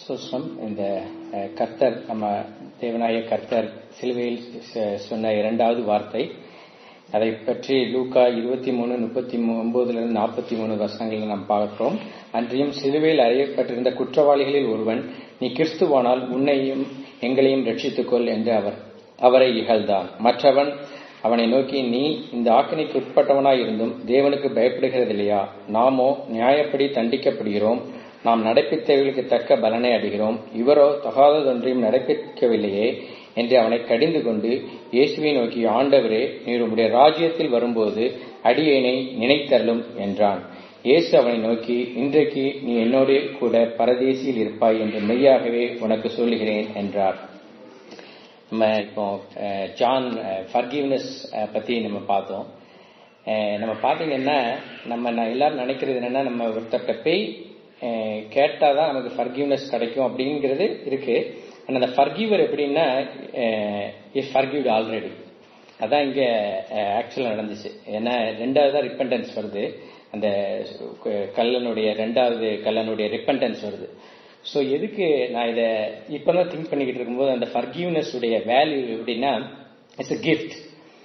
சுஸ்ரம் இந்த அஹ், கர்த்தர் நம்ம தேவனாய கர்த்தர் சிலுவையில் சொ- சொன்ன இரண்டாவது வார்த்தை அதை பற்றி லூக்கா இருபத்தி மூணு முப்பத்தி ஒன்பதுல இருந்து நாற்பத்தி மூணு வசனங்களை நாம் பார்க்கிறோம் அன்றியும் சிலுவையில் அறையப்பட்டிருந்த குற்றவாளிகளில் ஒருவன் நீ கிறிஸ்துவானால் உன்னையும் எங்களையும் ரட்சித்துக்கொள் என்று அவர் அவரை இகழ்ந்தான் மற்றவன் அவனை நோக்கி நீ இந்த ஆக்கினைக்கு உட்பட்டவனாய் இருந்தும் தேவனுக்கு பயப்படுகிறதில்லையா நாமோ நியாயப்படி தண்டிக்கப்படுகிறோம் நாம் நடப்பித்தவர்களுக்கு தக்க பலனை அடைகிறோம் இவரோ தகாததொன்றையும் நடப்பிக்கவில்லையே என்று அவனை கடிந்து கொண்டு இயேசுவை நோக்கி ஆண்டவரே நீர் உம்முடைய ராஜ்யத்தில் வரும்போது அடியேனை நினைத்தருளும் என்றான் இயேசு அவனை நோக்கி இன்றைக்கு நீ என்னோடு கூட பரதேசியில் இருப்பாய் என்று மெய்யாகவே உனக்கு சொல்லுகிறேன் என்றார் நம்ம இப்போ அஹ், ஜான் ஃபர்கிவ்னஸ் பத்தி நம்ம பார்த்தோம் அஹ், நம்ம பார்த்தீங்கன்னா நம்ம நான் எல்லாரும் நினைக்கிறது என்னன்னா நம்ம ஒருத்தர்கிட்ட போய் அஹ், கேட்டாதான் நமக்கு ஃபர்கிவ்னஸ் கிடைக்கும் அப்படிங்கிறது இருக்கு ஆனா அந்த ஃபர்கிவர் எப்படின்னா இஸ் ஃபர்கிவ்ட் ஆல்ரெடி அதான் இங்க ஆக்சுவலா நடந்துச்சு ஏன்னா ரெண்டாவது தான் ரிப்பன்டன்ஸ் வருது அந்த க- கல்லனுடைய ரெண்டாவது கல்லனுடைய ரிப்பன்டன்ஸ் வருது ஸோ எதுக்கு நான் இதை இப்பதான் திங்க் பண்ணிக்கிட்டு இருக்கும்போது அந்த ஃபர்கிவ்னஸ் உடைய வேல்யூ எப்படின்னா இட்ஸ் a gift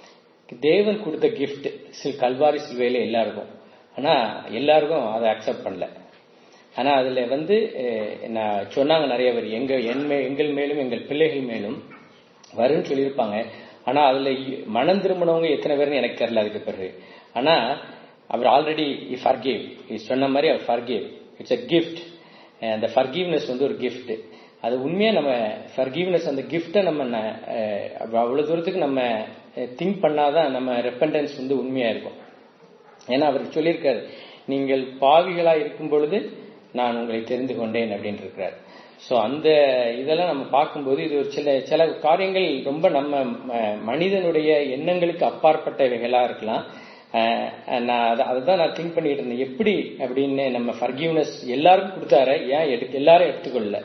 தேவன் கொடுத்த கிஃப்ட் சில் கல்வாரி சிலுவையில எல்லாருக்கும் ஆனா எல்லாருக்கும் அதை அக்செப்ட் பண்ணல ஆனா அதுல வந்து அஹ், நான் சொன்னாங்க நிறைய பேர் எங்க என் மே- எங்கள் மேலும் எங்கள் பிள்ளைகள் மேலும் வரும்னு சொல்லியிருப்பாங்க ஆனா அதுல இ- மனம் திரும்பினவங்க எத்தனை பேர்னு எனக்கு தெரியல அதுக்கு பிறகு ஆனா அவர் ஆல்ரெடி ஃபர்கிவ் சொன்ன மாதிரி அவர் forgive it's a gift ah அந்த ஃபர்கிவ்னஸ் வந்து ஒரு gift அது உண்மையா நம்ம ஃபர்கிவ்னஸ் அந்த கிஃப்டை நம்ம ந- அஹ் அவ்வளவு தூரத்துக்கு நம்ம திங்க் பண்ணாதான் நம்ம ரெப்பண்டன்ஸ் வந்து உண்மையா இருக்கும் ஏன்னா அவர் சொல்லியிருக்காரு நீங்கள் பாவிகளா இருக்கும் பொழுது நான் உங்களை தெரிந்து கொண்டேன் அப்படின்னு இருக்கிறார் ஸோ அந்த இதெல்லாம் நம்ம பார்க்கும்போது இது ஒரு சில சில காரியங்கள் ரொம்ப நம்ம ம- மனிதனுடைய எண்ணங்களுக்கு அப்பாற்பட்டவைகளா இருக்கலாம் அஹ் நான் அதை- அதுதான் நான் திங்க் பண்ணிட்டு இருந்தேன் எப்படி அப்படின்னு நம்ம ஃபர்கிவ்னஸ் எல்லாருக்கும் கொடுத்தாரு ஏன் எடுக்க எல்லாரும் எடுத்துக்கொள்ளல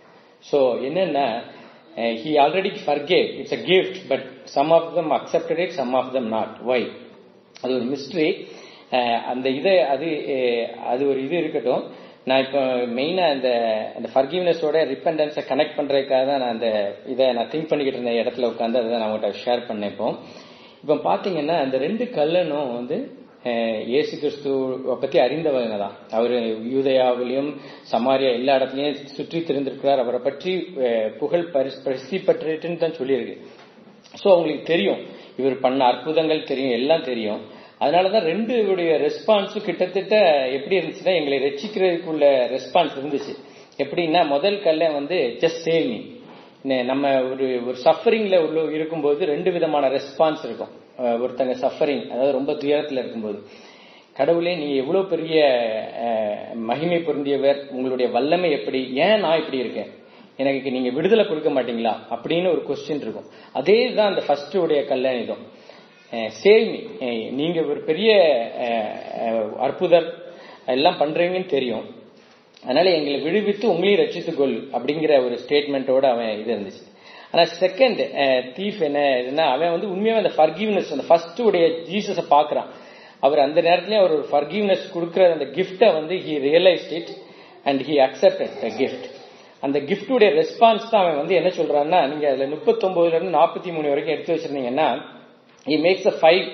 ஸோ என்னன்னா he already forgave it's a gift but some of them accepted it some of them not why அது ஒரு மிஸ்ட்ரி அந்த இதை அது அஹ், அது ஒரு இது இருக்கட்டும் நான் இப்போ மெயினாக அந்த அந்த ஃபர்கிவ்னஸோட ரிப்பெண்டன்ஸை கனெக்ட் பண்ணுறதுக்காக தான் நான் அந்த இதை நான் திங்க் பண்ணிக்கிட்டு இருந்த இடத்துல உட்காந்து அதை நான் உங்கள்கிட்ட ஷேர் பண்ணேன் இப்போ இப்போ பார்த்தீங்கன்னா அந்த ரெண்டு கல்லனும் வந்து அஹ், இயேசு கிறிஸ்துவை பற்றி அறிந்தவங்க தான் அவர் யூதயாவிலையும் சமாரியா எல்லா இடத்துலையும் சுற்றி திரிந்திருக்கிறார் அவரை பற்றி அஹ், புகழ் பரிசு பிரசித்தி பெற்றுன்னு தான் சொல்லியிருக்கு ஸோ அவங்களுக்கு தெரியும் இவர் பண்ண அற்புதங்கள் தெரியும் எல்லாம் தெரியும் அதனாலதான் ரெண்டு உடைய ரெஸ்பான்ஸும் கிட்டத்தட்ட எப்படி இருந்துச்சுன்னா எங்களை ரட்சிக்கிறதுக்குள்ள ரெஸ்பான்ஸ் இருந்துச்சு எப்படின்னா முதல் கல்ல வந்து ஜஸ்ட் சேவ் மீ நம்ம ஒரு ஒரு சஃபரிங்ல உள்ள இருக்கும்போது ரெண்டு விதமான ரெஸ்பான்ஸ் இருக்கும் அஹ் ஒருத்தங்க சஃபரிங் அதாவது ரொம்ப துயரத்துல இருக்கும்போது கடவுளே நீ எவ்வளவு பெரிய அஹ், மகிமை பொருந்தியவர் உங்களுடைய வல்லமை எப்படி ஏன் நான் இப்படி இருக்கேன் எனக்கு நீங்க விடுதலை கொடுக்க மாட்டீங்களா அப்படின்னு ஒரு கொஸ்டின் இருக்கும் அதே தான் அந்த ஃபர்ஸ்ட் உடைய கல்யாணிதம் சேமி நீங்க ஒரு பெரிய அஹ், அஹ், அற்புதர் எல்லாம் பண்றீங்கன்னு தெரியும் அதனால எங்களை விடுவித்து உங்களையும் ரட்சித்துக்கொள் அப்படிங்கிற ஒரு ஸ்டேட்மெண்ட்டோட அவன் இது இருந்துச்சு ஆனா செகண்ட் தீஃப் என்ன இதுன்னா அவன் வந்து உண்மையாவே அந்த ஃபர்கிவ்னஸ் அந்த ஃபர்ஸ்ட் உடைய ஜீசஸ பாக்குறான் அவர் அந்த நேரத்திலேயே அவர் ஒரு ஃபர்கிவ்னஸ் கொடுக்கிற அந்த கிஃப்டை வந்து he realised it and he accepted the gift அந்த கிஃப்டுடைய ரெஸ்பான்ஸ் தான் அவன் வந்து என்ன சொல்றான்னா நீங்க அதுல முப்பத்தொன்பதுல இருந்து நாற்பத்தி மூணு வரைக்கும் எடுத்து வச்சிருந்தீங்கன்னா he makes a five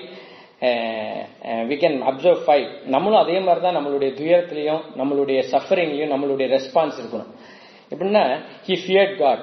we can observe five நம்மளும் அதே மாதிரி தான் நம்மளுடைய துயரத்திலையும் நம்மளுடைய சஃபரிங்லையும் நம்மளுடைய ரெஸ்பான்ஸ் இருக்கணும் எப்படின்னா ஹி ஃபியர்ட் காட்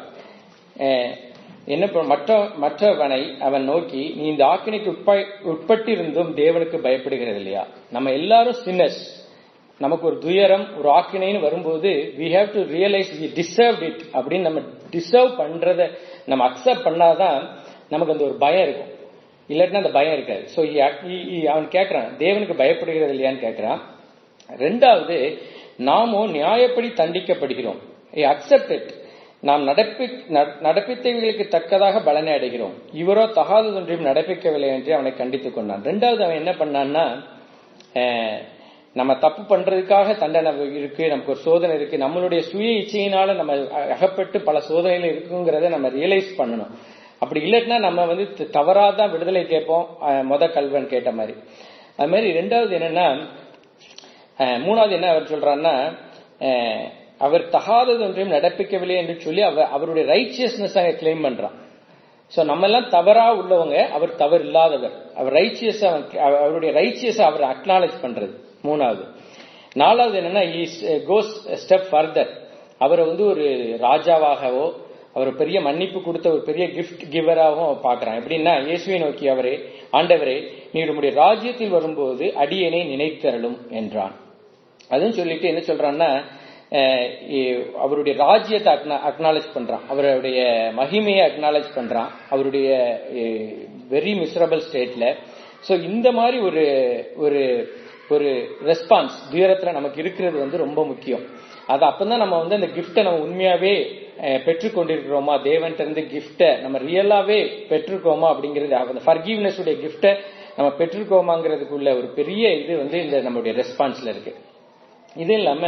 என்ன ப- மற்ற மற்றவனை அவன் நோக்கி நீ இந்த ஆக்கினைக்கு உட்ப உட்பட்டிருந்தும் தேவனுக்கு பயப்படுகிறது இல்லையா நம்ம எல்லாரும் சின்னஸ் நமக்கு ஒரு துயரம் ஒரு ஆக்கினைன்னு வரும்போது we have to realise we deserve it அப்படின்னு நம்ம டிசர்வ் பண்றத நம்ம அக்செப்ட் பண்ணாதான் நமக்கு அந்த ஒரு பயம் இருக்கும் இல்லாட்டினா அந்த பயம் இருக்காது ஸோ அவன் கேட்கறான் தேவனுக்கு பயப்படுகிறது இல்லையான்னு கேட்கறான் ரெண்டாவது நாமோ நியாயப்படி தண்டிக்கப்படுகிறோம் அக்செப்ட் இட் நாம் நடப்பி நட- நடப்பித்தவைகளுக்கு தக்கதாக பலனை அடைகிறோம் இவரோ தகாததொன்றையும் நடப்பிக்கவில்லை என்று அவனை கண்டித்துக் கொண்டான் ரெண்டாவது அவன் என்ன பண்ணான்னா அஹ், நம்ம தப்பு பண்றதுக்காக தண்டனை இருக்கு நமக்கு ஒரு சோதனை இருக்கு நம்மளுடைய சுய இச்சையினால நம்ம அகப்பட்டு பல சோதனைகள் இருக்குங்கிறத நம்ம ரியலைஸ் பண்ணணும் அப்படி இல்லைன்னா நம்ம வந்து த- தவறாதான் விடுதலை கேட்போம் அஹ், மொத கல்வன் கேட்ட மாதிரி அது மாதிரி ரெண்டாவது என்னன்னா அஹ், மூணாவது என்ன அவர் சொல்றாருன்னா அஹ், அவர் தகாதது ஒன்றையும் நடப்பிக்கவில்லை என்று சொல்லி அவர் அவருடைய ரைச்சியஸ்னஸ் அங்க கிளைம் பண்றான் சோ நம்ம எல்லாம் தவறா உள்ளவங்க அவர் தவறு இல்லாதவர் அவர் ரைச்சியஸ் அவருடைய ரைச்சியஸ் அவர் அக்னாலேஜ் பண்றது மூணாவது நாலாவது என்னன்னா கோஸ் ஸ்டெப் ஃபர்தர் அவரை வந்து ஒரு ராஜாவாகவோ அவர் பெரிய மன்னிப்பு கொடுத்த ஒரு பெரிய கிஃப்ட் கிவராகவும் பார்க்கறான் எப்படின்னா இயேசுவை நோக்கி அவரே ஆண்டவரே நீ உம்முடைய ராஜ்யத்தில் வரும்போது அடியனை நினைத்தரலும் என்றான் அதுவும் சொல்லிட்டு என்ன சொல்றான்னா அவருடைய ராஜ்யத்தை அக்னாலேஜ் பண்றான் அவருடைய மகிமையை அக்னாலேஜ் பண்றான் அவருடைய வெரி மிசரபிள் ஸ்டேட்ல சோ இந்த மாதிரி ஒரு ஒரு ஒரு ரெஸ்பான்ஸ் தூரத்துல நமக்கு இருக்கிறது வந்து ரொம்ப முக்கியம் அது அப்பதான் நம்ம வந்து அந்த கிஃப்டை நம்ம உண்மையாவே பெற்றுக்கொண்டிருக்கிறோமா தேவன் இருந்து கிஃப்டை நம்ம ரியலாவே பெற்றிருக்கோமா அப்படிங்கிறது அந்த ஃபர்கிவ்னஸ் உடைய கிஃப்டை நம்ம பெற்றிருக்கோமாங்கிறதுக்குள்ள ஒரு பெரிய இது வந்து இந்த நம்மளுடைய ரெஸ்பான்ஸ்ல இருக்கு இது இல்லாம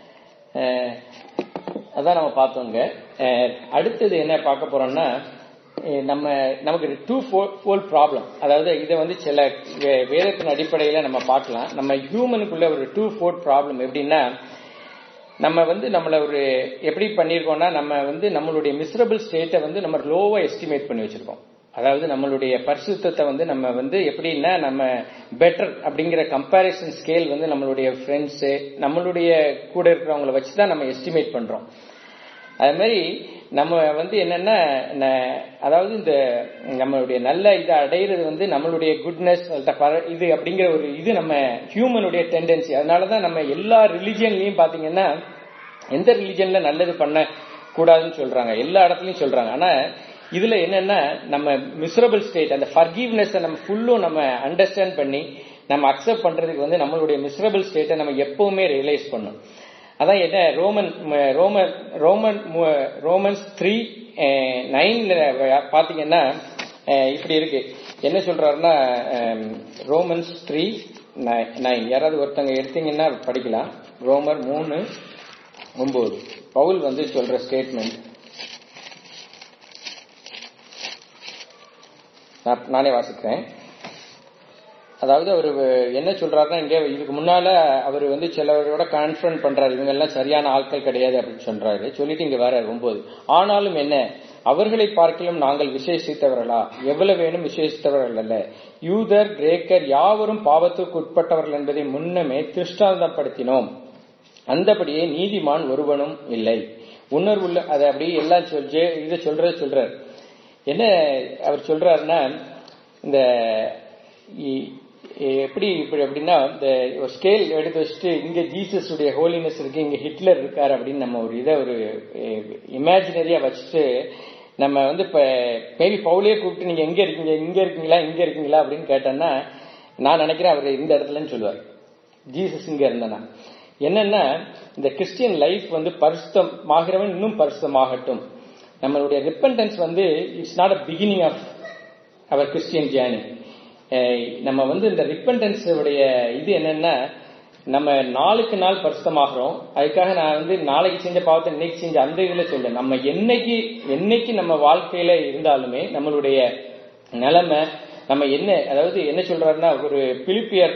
அதான் நம்ம பார்த்தோங்க அடுத்தது என்ன பார்க்க போறோம்னா நம்ம நமக்கு டூ ஃபோல் ப்ராப்ளம் அதாவது இதை வந்து சில வேதத்தின் அடிப்படையில நம்ம பார்க்கலாம் நம்ம ஹியூமனுக்குள்ள ஒரு டூ ஃபோர்ட் ப்ராப்ளம் எப்படின்னா நம்ம வந்து நம்மள ஒரு எப்படி பண்ணிருக்கோம்னா நம்ம வந்து நம்மளுடைய மிசரபிள் ஸ்டேட்டை வந்து நம்ம லோவா எஸ்டிமேட் பண்ணி வச்சிருக்கோம் அதாவது நம்மளுடைய பரிசுத்தத்தை வந்து நம்ம வந்து எப்படின்னா நம்ம பெட்டர் அப்படிங்கிற கம்பாரிசன் ஸ்கேல் வந்து நம்மளுடைய ஃப்ரெண்ட்ஸ் நம்மளுடைய கூட இருக்கிறவங்கள வச்சு தான் நம்ம எஸ்டிமேட் பண்றோம் அது மாதிரி நம்ம வந்து என்னன்னா அதாவது இந்த நம்மளுடைய நல்ல இதை அடையிறது வந்து நம்மளுடைய குட்னஸ் இது அப்படிங்கிற ஒரு இது நம்ம ஹியூமனுடைய டெண்டன்சி அதனாலதான் நம்ம எல்லா ரிலிஜியன்லயும் பாத்தீங்கன்னா எந்த ரிலிஜன்ல நல்லது பண்ண கூடாதுன்னு சொல்றாங்க எல்லா இடத்துலயும் சொல்றாங்க ஆனா இதுல என்னன்னா நம்ம மிசரபிள் ஸ்டேட் அந்த ஃபர்கிவ்னஸ் நம்ம ஃபுல்லும் நம்ம அண்டர்ஸ்டாண்ட் பண்ணி நம்ம அக்செப்ட் பண்றதுக்கு வந்து நம்மளுடைய மிசரபிள் ஸ்டேட்டை நம்ம எப்பவுமே ரியலைஸ் பண்ணும் அதான் என்ன Roman Roman Roman Romans three நைன்ல பாத்தீங்கன்னா இப்படி இருக்கு என்ன சொல்றாருன்னா ரோமன்ஸ் த்ரீ நைன் யாராவது ஒருத்தங்க எடுத்தீங்கன்னா படிக்கலாம் ரோமர் மூணு ஒன்பது பவுல் வந்து சொல்ற ஸ்டேட்மெண்ட் நானே வாசிக்கிறேன் அதாவது அவர் என்ன சொல்றாருன்னா இங்க இதுக்கு முன்னால அவர் வந்து சிலவரோட கான்ஃபரன்ட் பண்றாரு இவங்க எல்லாம் சரியான ஆட்கள் கிடையாது அப்படின்னு சொல்றாரு சொல்லிட்டு இங்க வேற ஒன்பது ஆனாலும் என்ன அவர்களை பார்க்கலும் நாங்கள் விசேஷித்தவர்களா எவ்வளவு வேணும் விசேஷித்தவர்கள் அல்ல யூதர் கிரேக்கர் யாவரும் பாவத்துக்கு உட்பட்டவர்கள் என்பதை முன்னமே திருஷ்டாந்தப்படுத்தினோம் அந்தபடியே நீதிமான் ஒருவனும் இல்லை உணர்வுள்ள அதை அப்படியே எல்லாம் சொல் இதை சொல்ற சொல்றார் என்ன அவர் சொல்றாருன்னா இந்த எப்படி இப்படி அப்படின்னா இந்த ஒரு ஸ்கேல் எடுத்து வச்சுட்டு இங்க ஜீசஸ் உடைய ஹோலினஸ் இருக்கு இங்க ஹிட்லர் இருக்காரு அப்படின்னு நம்ம ஒரு இதை ஒரு இமேஜினரியா வச்சுட்டு நம்ம வந்து இப்ப மேபி பவுலே கூப்பிட்டு நீங்க எங்க இருக்கீங்க இங்க இருக்கீங்களா இங்க இருக்கீங்களா அப்படின்னு கேட்டோம்னா நான் நினைக்கிறேன் அவர் இந்த இடத்துலன்னு சொல்லுவார் ஜீசஸ் இங்க இருந்தனா என்னன்னா இந்த கிறிஸ்டியன் லைஃப் வந்து பரிசுத்தம் ஆகிறவன் இன்னும் பரிசுத்தமாகட்டும் நம்மளுடைய ரிப்பன்டன்ஸ் வந்து it's not a beginning of our Christian journey நம்ம வந்து இந்த ரிப்பன்டன்ஸ் உடைய இது என்னன்னா நம்ம நாளுக்கு நாள் பரிசுத்தமாகிறோம் அதுக்காக நான் வந்து நாளைக்கு செஞ்ச பாவத்தை இன்னைக்கு செஞ்ச அந்த இதுல சொல்ல நம்ம என்னைக்கு என்னைக்கு நம்ம வாழ்க்கையில இருந்தாலுமே நம்மளுடைய நிலைமை நம்ம என்ன அதாவது என்ன சொல்றாருன்னா ஒரு பிலிப்பியர்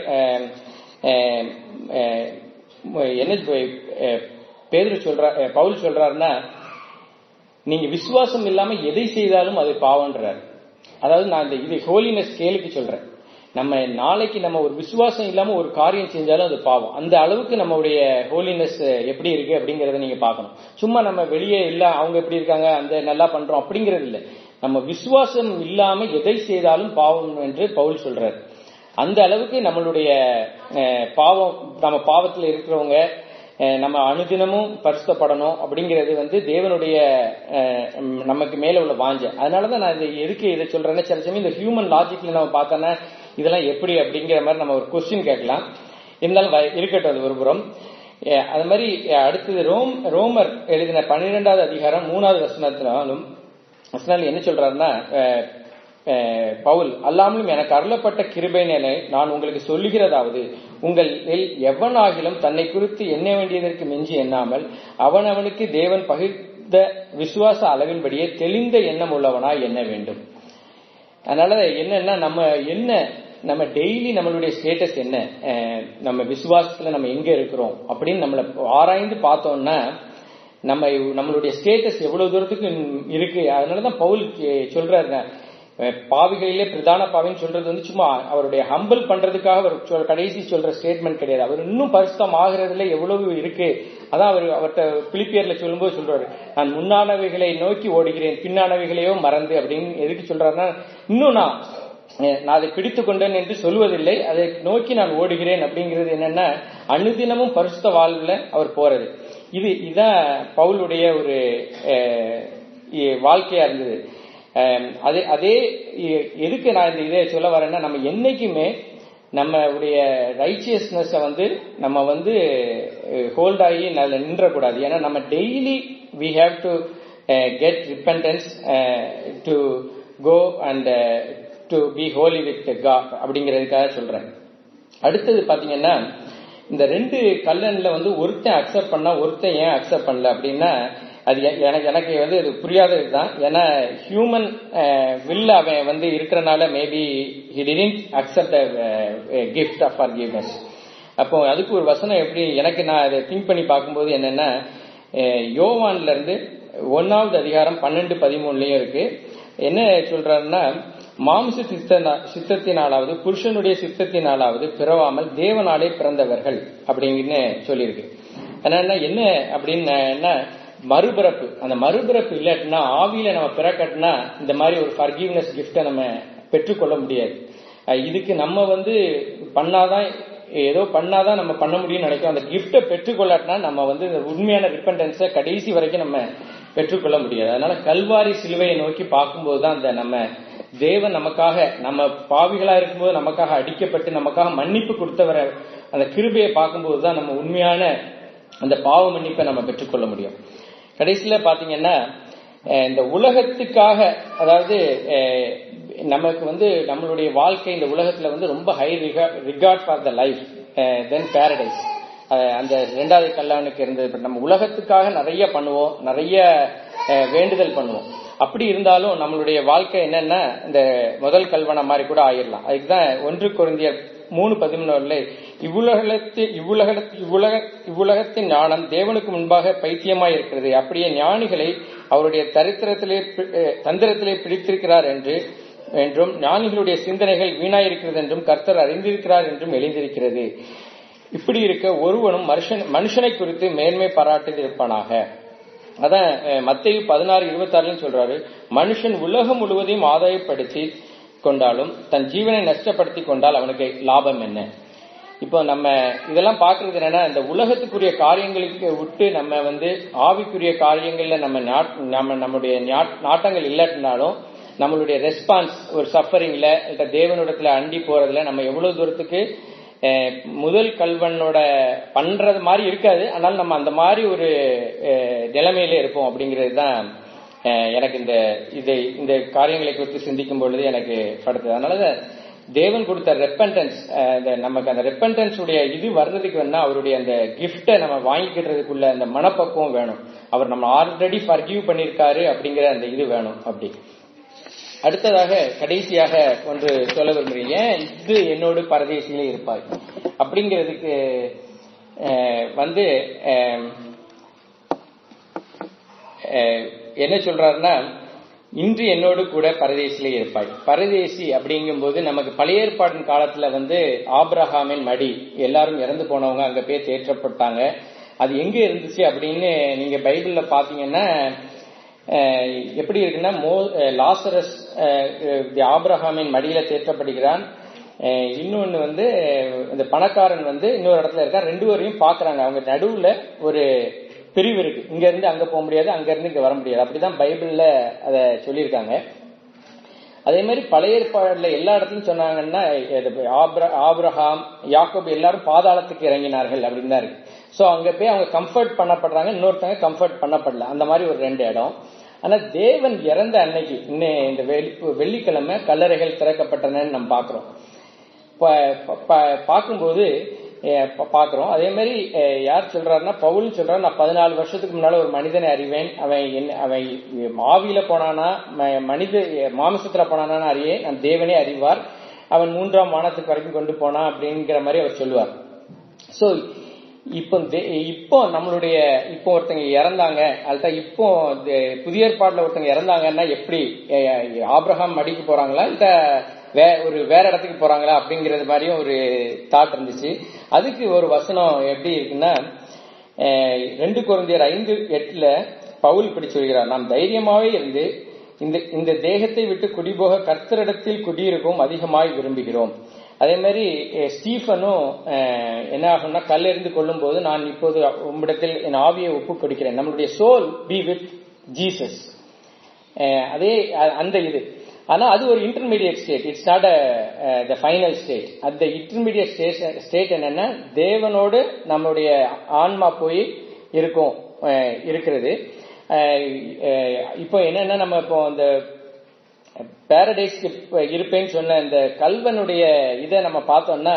என்ன பேதர் சொல்ற பவுல் சொல்றாருன்னா நீங்க விசுவாசம் இல்லாம எதை செய்தாலும் அது பாவம்ன்றார் அதாவது நான் இந்த இது ஹோலினஸ் ஸ்கேலுக்கு சொல்றேன் நம்ம நாளைக்கு நம்ம ஒரு விசுவாசம் இல்லாம ஒரு காரியம் செஞ்சாலும் அது பாவம் அந்த அளவுக்கு நம்மளுடைய ஹோலினஸ் எப்படி இருக்கு அப்படிங்கறத நீங்க பார்க்கணும் சும்மா நம்ம வெளியே இல்ல அவங்க எப்படி இருக்காங்க அந்த நல்லா பண்றோம் அப்படிங்கறது இல்ல நம்ம விசுவாசம் இல்லாம எதை செய்தாலும் பாவம் என்று பவுல் சொல்றாரு அந்த அளவுக்கு நம்மளுடைய பாவம் நம்ம பாவத்துல இருக்கிறவங்க நம்ம அனுதினமும் பரிசுத்தப்படணும் அப்படிங்கிறது வந்து தேவனுடைய நமக்கு மேல உள்ள வாஞ்ச அதனாலதான் நான் இதை எதுக்கு இதை சொல்றேன்னா சில சமயம் இந்த ஹியூமன் லாஜிக்ல நம்ம பார்த்தோன்னா இதெல்லாம் எப்படி அப்படிங்கிற மாதிரி நம்ம ஒரு கொஸ்டின் கேட்கலாம் இருந்தாலும் இருக்கட்டும் அது ஒரு புறம் அது மாதிரி அடுத்தது ரோம் ரோமர் எழுதின பன்னிரெண்டாவது அதிகாரம் மூணாவது வசனத்தினாலும் வசனாலும் என்ன சொல்றாருன்னா பவுல் அல்லாமலும் எனக்கு அருளப்பட்ட கிருபை நிலை நான் உங்களுக்கு சொல்லுகிறதாவது உங்களில் எவனாகிலும் தன்னை குறித்து எண்ண வேண்டியதற்கு மிஞ்சி எண்ணாமல் அவன் அவனுக்கு தேவன் பகிர்ந்த விசுவாச அளவின்படியே தெளிந்த எண்ணம் உள்ளவனாய் எண்ண வேண்டும் அதனால என்னன்னா நம்ம என்ன நம்ம டெய்லி நம்மளுடைய ஸ்டேட்டஸ் என்ன நம்ம விசுவாசத்துல நம்ம எங்க இருக்கிறோம் அப்படின்னு நம்மள ஆராய்ந்து பார்த்தோம்னா நம்ம நம்மளுடைய ஸ்டேட்டஸ் எவ்வளவு தூரத்துக்கு இருக்கு அதனாலதான் பவுல் சொல்றாரு பாவிகளிலே பிரதான பாவின்னு சொல்றது வந்து சும்மா அவருடைய ஹம்பிள் பண்றதுக்காக அவர் கடைசி சொல்ற ஸ்டேட்மெண்ட் கிடையாது அவர் இன்னும் பரிசுத்தம் ஆகிறதுல எவ்வளவு இருக்கு அதான் அவர் அவர்கிட்ட பிலிப்பியர்ல சொல்லும்போது சொல்றாரு நான் முன்னானவைகளை நோக்கி ஓடுகிறேன் பின்னானவைகளையோ மறந்து அப்படின்னு எதுக்கு சொல்றாருன்னா இன்னும் நான் நான் அதை பிடித்து கொண்டேன் என்று சொல்வதில்லை அதை நோக்கி நான் ஓடுகிறேன் அப்படிங்கிறது என்னன்னா அனுதினமும் பரிசுத்த வாழ்வுல அவர் போறது இது இதுதான் பவுலுடைய ஒரு வாழ்க்கையா இருந்தது அதே அதே எதுக்கு நான் இந்த இதை சொல்ல வரேன்னா நம்ம என்னைக்குமே நம்மளுடைய ரைச்சியஸ்னஸை வந்து நம்ம வந்து ஹோல்ட் ஆகி அதில் நின்றக்கூடாது ஏன்னா நம்ம daily we have to get repentance to go and to be holy with God அப்படிங்கிறதுக்காக சொல்றேன் அடுத்தது பாத்தீங்கன்னா இந்த ரெண்டு கல்லன்ல வந்து ஒருத்தன் அக்செப்ட் பண்ணா ஒருத்தன் ஏன் அக்செப்ட் பண்ணல அப்படின்னா அது எனக்கு எனக்கு வந்து இது புரியாதது தான் ஏன்னா ஹியூமன் வில் அவன் வந்து இருக்கிறனால maybe he didn't accept gift of forgiveness அப்போ அதுக்கு ஒரு வசனம் எப்படி எனக்கு நான் அதை திங்க் பண்ணி பார்க்கும்போது என்னன்னா யோவான்ல இருந்து ஒன்னாவது அதிகாரம் பன்னெண்டு பதிமூணுலயும் இருக்கு என்ன சொல்றாருன்னா மாம்ச சித்தத்தினாலாவது புருஷனுடைய சித்தத்தினாலாவது பிறவாமல் தேவனாலே பிறந்தவர்கள் அப்படின்னு சொல்லியிருக்கு அதனால என்ன அப்படின்னு மறுபிறப்பு அந்த மறுபிறப்பு இல்லாட்டினா ஆவியில நம்ம பிறக்கட்டினா இந்த மாதிரி ஒரு ஃபர்கிவ்னஸ் கிஃப்டை நம்ம பெற்றுக்கொள்ள முடியாது இதுக்கு நம்ம வந்து பண்ணாதான் ஏதோ பண்ணாதான் நம்ம பண்ண முடியும்னு நினைக்கிறோம் அந்த கிஃப்டை பெற்றுக்கொள்ளாட்டினா நம்ம வந்து உண்மையான ரிப்பன்டன்ஸை கடைசி வரைக்கும் நம்ம பெற்றுக்கொள்ள முடியாது அதனால கல்வாரி சிலுவையை நோக்கி பார்க்கும்போது தான் அந்த நம்ம தேவன் நமக்காக நம்ம பாவிகளா இருக்கும்போது நமக்காக அடிக்கப்பட்டு நமக்காக மன்னிப்பு கொடுத்தவரை அந்த கிருபையை பார்க்கும்போது தான் நம்ம உண்மையான அந்த பாவ மன்னிப்பை நம்ம பெற்றுக்கொள்ள முடியும் கடைசியில பாத்தீங்கன்னா இந்த உலகத்துக்காக அதாவது நமக்கு வந்து நம்மளுடைய வாழ்க்கை இந்த உலகத்துல வந்து ரொம்ப high regard for the life then paradise அந்த ரெண்டாவது கல்லானுக்கு இருந்தது நம்ம உலகத்துக்காக நிறைய பண்ணுவோம் நிறைய வேண்டுதல் பண்ணுவோம் அப்படி இருந்தாலும் நம்மளுடைய வாழ்க்கை என்னன்னா இந்த முதல் கல்வன மாதிரி கூட ஆயிடலாம் அதுக்குதான் ஒன்று குறைந்திய மூணு பதிமூணுல இவ்வுலகத்தில் இவ்வுலக இவ்வுலக இவ்வுலகத்தின் ஞானம் தேவனுக்கு முன்பாக பைத்தியமாய் இருக்கிறது அப்படியே ஞானிகளை அவருடைய தரித்திரத்திலே தந்திரத்திலே பிடித்திருக்கிறார் என்று என்றும் ஞானிகளுடைய சிந்தனைகள் வீணாயிருக்கிறது என்றும் கர்த்தர் அறிந்திருக்கிறார் என்றும் எழுந்திருக்கிறது இப்படி இருக்க ஒருவனும் மனுஷன் மனுஷனை குறித்து மேன்மை பாராட்டி இருப்பானாக அதான் மத்திய பதினாறு இருபத்தி ஆறுலயும் சொல்றாரு மனுஷன் உலகம் முழுவதையும் ஆதாயப்படுத்தி கொண்டாலும் தன் ஜீவனை நஷ்டப்படுத்தி கொண்டால் அவனுக்கு லாபம் என்ன இப்போ நம்ம இதெல்லாம் பாக்குறது என்னன்னா இந்த உலகத்துக்குரிய காரியங்களுக்கு விட்டு நம்ம வந்து ஆவிக்குரிய காரியங்கள்ல நம்ம நம்ம நம்முடைய நாட்டங்கள் இல்லாட்டினாலும் நம்மளுடைய ரெஸ்பான்ஸ் ஒரு சஃபரிங்ல இல்ல தேவனிடத்துல அண்டி போறதுல நம்ம எவ்வளவு தூரத்துக்கு முதல் கல்வனோட பண்றது மாதிரி இருக்காது ஆனால் நம்ம அந்த மாதிரி ஒரு நிலைமையில இருப்போம் அப்படிங்கிறது தான் எனக்கு இந்த இதை இந்த காரியங்களை குறித்து சிந்திக்கும் பொழுது எனக்கு படுத்துது அதனால தேவன் கொடுத்த ரெப்பன்டன்ஸ் நமக்கு அந்த ரெப்பன்டன்ஸ் உடைய இது வர்றதுக்கு வேணா அவருடைய அந்த கிஃப்டை நம்ம வாங்கிக்கிறதுக்குள்ள அந்த மனப்பக்குவம் வேணும் அவர் நம்ம ஆல்ரெடி ஃபர்கிவ் பண்ணிருக்காரு அப்படிங்கிற அந்த இது வேணும் அப்படி அடுத்ததாக கடைசியாக ஒன்று சொல்ல விரும்புறீங்க இது என்னோடு பரதேசியிலே இருப்பார் அப்படிங்கிறதுக்கு வந்து என்ன சொல்றாருன்னா இன்று என்னோடு கூட பரதேசிலே இருப்பாய் பரதேசி அப்படிங்கும்போது நமக்கு பழைய ஏற்பாடின் காலத்துல வந்து ஆப்ரஹாமின் மடி எல்லாரும் இறந்து போனவங்க அங்க போய் தேற்றப்பட்டாங்க அது எங்க இருந்துச்சு அப்படின்னு நீங்க பைபிள்ல பாத்தீங்கன்னா எப்படி இருக்குன்னா மோ லாசரஸ் ஆப்ரஹாமின் மடியில தேற்றப்படுகிறான் இன்னொன்னு வந்து இந்த பணக்காரன் வந்து இன்னொரு இடத்துல இருக்கான் ரெண்டு பேரையும் பாக்குறாங்க அவங்க நடுவுல ஒரு பிரிவு இருக்கு இங்க இருந்து அங்க போக முடியாது அங்க இருந்து இங்க வர முடியாது அப்படிதான் பைபிள்ல அத சொல்லியிருக்காங்க அதே மாதிரி பழைய ஏற்பாடுல எல்லா இடத்துலயும் சொன்னாங்கன்னா ஆப்ரஹாம் யாக்கோப் எல்லாரும் பாதாளத்துக்கு இறங்கினார்கள் அப்படின்னு தான் இருக்கு சோ அங்க போய் அவங்க கம்ஃபர்ட் பண்ணப்படுறாங்க இன்னொருத்தவங்க கம்ஃபர்ட் பண்ணப்படல அந்த மாதிரி ஒரு ரெண்டு இடம் ஆனா தேவன் இறந்த அன்னைக்கு இன்னும் இந்த வெள்ளிக்கிழமை கல்லறைகள் திறக்கப்பட்டனன்னு நம்ம பாக்குறோம் பார்க்கும்போது பாக்குறோம் அதே மாதிரி யார் சொல்றாருன்னா பவுல் சொல்றாரு நான் பதினாலு வருஷத்துக்கு முன்னால ஒரு மனிதனை அறிவேன் அவன் என்ன அவன் ஆவியில போனானா மனித மாமிசத்துல போனானா அறியே நான் தேவனே அறிவார் அவன் மூன்றாம் வானத்துக்கு வரைக்கும் கொண்டு போனான் அப்படிங்கிற மாதிரி அவர் சொல்லுவார் சோ இப்போ தே- இப்போ நம்மளுடைய இப்போ ஒருத்தங்க இறந்தாங்க அல்லது இப்போ தே- புதிய ஏற்பாடுல ஒருத்தங்க இறந்தாங்கன்னா எப்படி அஹ், ஆபிரகாம் மடிக்கு போறாங்களா இல்ல வே ஒரு வேற இடத்துக்கு போறாங்களா அப்படிங்கறது மாதிரியும் ஒரு தாட் இருந்துச்சு அதுக்கு ஒரு வசனம் எப்படி இருக்குன்னா அஹ், ரெண்டு குழந்தையர் ஐந்து எட்டுல பவுல் இப்படி சொல்கிறார் நாம் தைரியமாவே இருந்து இந்த இந்த தேகத்தை விட்டு குடிபோக கர்த்தரிடத்தில் குடியிருக்கவும் அதிகமாய் விரும்புகிறோம் அதே மாதிரி அஹ், ஸ்டீஃபனும் அஹ், என்ன ஆகும்னா கல்லெறிந்து கொள்ளும் போது நான் இப்போது உம்மிடத்தில் என் ஆவியை ஒப்பு கொடுக்கிறேன் நம்மளுடைய சோல் பி வித் ஜீசஸ் அதே அ- அந்த இது ஆனா அது ஒரு intermediate state it's not the final state அந்த இன்டர்மீடியட் ஸ்டேட் என்னன்னா தேவனோடு நம்மளுடைய ஆன்மா போய் இருக்கும் அஹ், இருக்கிறது அஹ், அஹ், இப்போ என்னன்னா நம்ம இப்போ அந்த பாரடைஸ்க்கு இருப்பேன்னு சொன்ன இந்த கல்வனுடைய இதை நம்ம பார்த்தோம்னா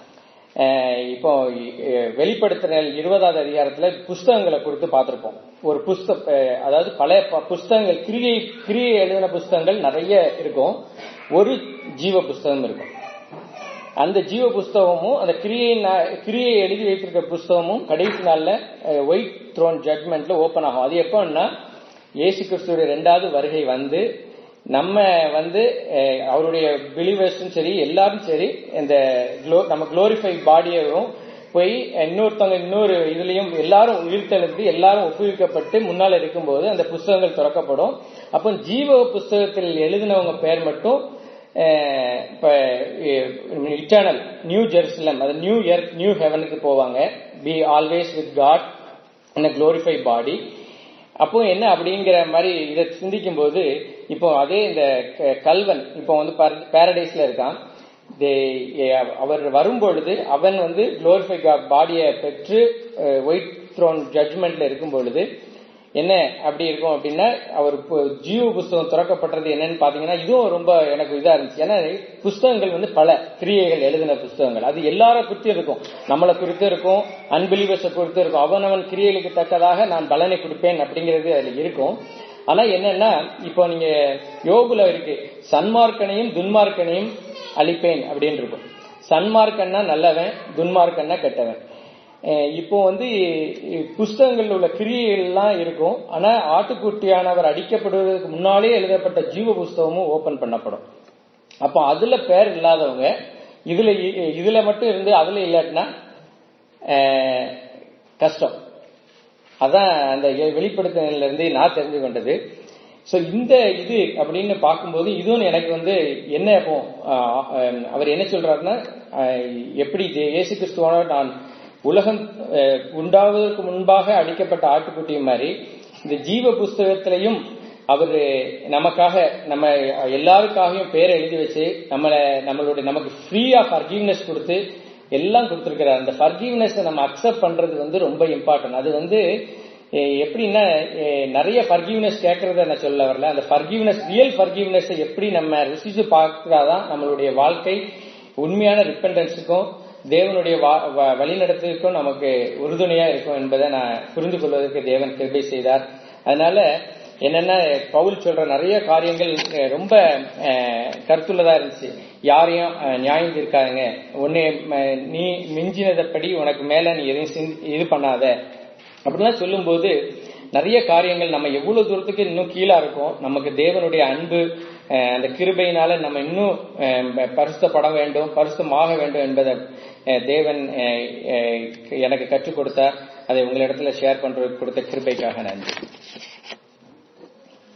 அஹ், இப்போ அஹ், வெளிப்படுத்துதல் இருபதாவது அதிகாரத்துல புஸ்தகங்களை கொடுத்து பார்த்திருப்போம் ஒரு புஸ்த அஹ், அதாவது பழைய ப- புஸ்தகங்கள் கிரியை கிரியை எழுதின புஸ்தகங்கள் நிறைய இருக்கும் ஒரு ஜீவ புஸ்தகம் இருக்கும் அந்த ஜீவ புஸ்தகமும் அந்த கிரியை நா- கிரியை எழுதி வைத்திருக்க புஸ்தகமும் கடைசி நாள்ல ஒயிட் த்ரோன் ஜட்மெண்ட்ல ஓபன் ஆகும் அது எப்போன்னா இயேசு கிறிஸ்துடைய ரெண்டாவது வருகை வந்து நம்ம வந்து அஹ், அவருடைய பிலீவர்ஸும் சரி எல்லாரும் சரி இந்த glo- நம்ம குளோரிஃபை பாடியவும் போய் இன்னொருத்தவங்க இன்னொரு இதுலயும் எல்லாரும் உயிர்த்தெழுந்து எல்லாரும் ஒப்புவிக்கப்பட்டு முன்னால் இருக்கும்போது அந்த புஸ்தகங்கள் திறக்கப்படும் அப்போ ஜீவ புஸ்தகத்தில் எழுதினவங்க பேர் மட்டும் அஹ், இப்ப இட்டர்னல் நியூ ஜெருசலம் அது நியூ எர்த் நியூ ஹெவனுக்கு போவாங்க be always with God in glorify body அப்போ என்ன அப்படிங்கிற மாதிரி இதை சிந்திக்கும் போது இப்போ அதே இந்த க- கல்வன் இப்போ வந்து பாரடைஸ்ல இருக்கான் They- அவர் வரும்பொழுது அவன் வந்து குளோரிஃபை பாடியை பெற்று ஒயிட் த்ரோன் ஜட்மெண்ட்ல இருக்கும் பொழுது என்ன அப்படி இருக்கும் அப்படின்னா அவர் இப்போ ஜீவ புஸ்தகம் திறக்கப்பட்டது என்னன்னு பாத்தீங்கன்னா இதுவும் ரொம்ப எனக்கு இதா இருந்துச்சு ஏன்னா புஸ்தகங்கள் வந்து பல கிரியைகள் எழுதின புஸ்தகங்கள் அது எல்லார குறித்து இருக்கும் நம்மளை குறித்து இருக்கும் அன்பிலிவர்ஸை குறித்து இருக்கும் அவனவன் கிரியைகளுக்கு தக்கதாக நான் பலனை கொடுப்பேன் அப்படிங்கிறது அதுல இருக்கும் ஆனா என்னன்னா இப்போ நீங்க யோகுல இருக்கு சன்மார்க்கனையும் துன்மார்க்கனையும் அழிப்பேன் அப்படின்னு இருக்கும் சன்மார்க்கன்னா நல்லவன் துன்மார்க்கன்னா கெட்டவன் அஹ் இப்போ வந்து இ- புஸ்தகங்கள்ல உள்ள கிரியைகள்லாம் இருக்கும் ஆனா ஆட்டுக்குட்டியானவர் அடிக்கப்படுவதற்கு முன்னாலே எழுதப்பட்ட ஜீவ புஸ்தகமும் ஓபன் பண்ணப்படும் அப்போ அதுல பேர் இல்லாதவங்க இதுல இ- இதுல மட்டும் இருந்து அதுல இல்லாட்டினா அஹ், கஷ்டம் அதான் அந்த வெளிப்படுத்தினில இருந்து நான் தெரிஞ்சு கொண்டது சோ இந்த இது அப்படின்னு பார்க்கும்போது இதுவும் எனக்கு வந்து என்ன இப்போ ஆஹ், ஆஹ், அவர் என்ன சொல்றாருன்னா ஆஹ், எப்படி தே- இயேசு கிறிஸ்துவான நான் உலகம் ஆஹ், உண்டாவதற்கு முன்பாக அடிக்கப்பட்ட ஆட்டுக்குட்டி மாதிரி இந்த ஜீவ புஸ்தகத்திலையும் அவர் நமக்காக நம்ம எல்லாருக்காகவும் பேரை எழுதி வச்சு நம்மளை நம்மளுடைய நமக்கு ஃப்ரீயா ஃபர்கிவ்னஸ் கொடுத்து எல்லாம் கொடுத்திருக்கிறார் அந்த ஃபர்கிவ்னஸ் நம்ம அக்செப்ட் பண்றது வந்து ரொம்ப இம்பார்ட்டன்ட் அது வந்து எ- எப்படின்னா எ, நிறைய ஃபர்கிவ்னஸ் கேட்கறத நான் சொல்ல வரல அந்த ஃபர்கிவ்னஸ் ரியல் ஃபர்கிவ்னஸ் எப்படி நம்ம ருசிச்சு பார்க்கறாதான் நம்மளுடைய வாழ்க்கை உண்மையான ரிப்பெண்டன்ஸுக்கும் தேவனுடைய வா- வ- வழிநடத்துக்கும் நமக்கு உறுதுணையா இருக்கும் என்பதை நான் புரிந்து கொள்வதற்கு தேவன் கிருபை செய்தார் அதனால என்னன்னா பவுல் சொல்ற நிறைய காரியங்கள் அஹ், ரொம்ப அஹ், கருத்துள்ளதா இருந்துச்சு யாரையும் அஹ், நியாயம் தீர்க்காதுங்க உன்னை ம- நீ மிஞ்சினதப்படி உனக்கு மேல நீ எதையும் சிந்தி- இது பண்ணாத அப்படிலாம் சொல்லும்போது நிறைய காரியங்கள் நம்ம எவ்வளவு தூரத்துக்கு இன்னும் கீழா இருக்கோம் நமக்கு தேவனுடைய அன்பு அஹ், அந்த கிருபையினால நம்ம இன்னும் அஹ், பரிசுத்தப்பட வேண்டும் பரிசுத்தமாக வேண்டும் என்பதை அஹ், தேவன் அஹ், அஹ், எனக்கு கற்றுக் கொடுத்தார் அதை உங்களிடத்துல ஷேர் பண்றதுக்கு கொடுத்த கிருபைக்காக நன்றி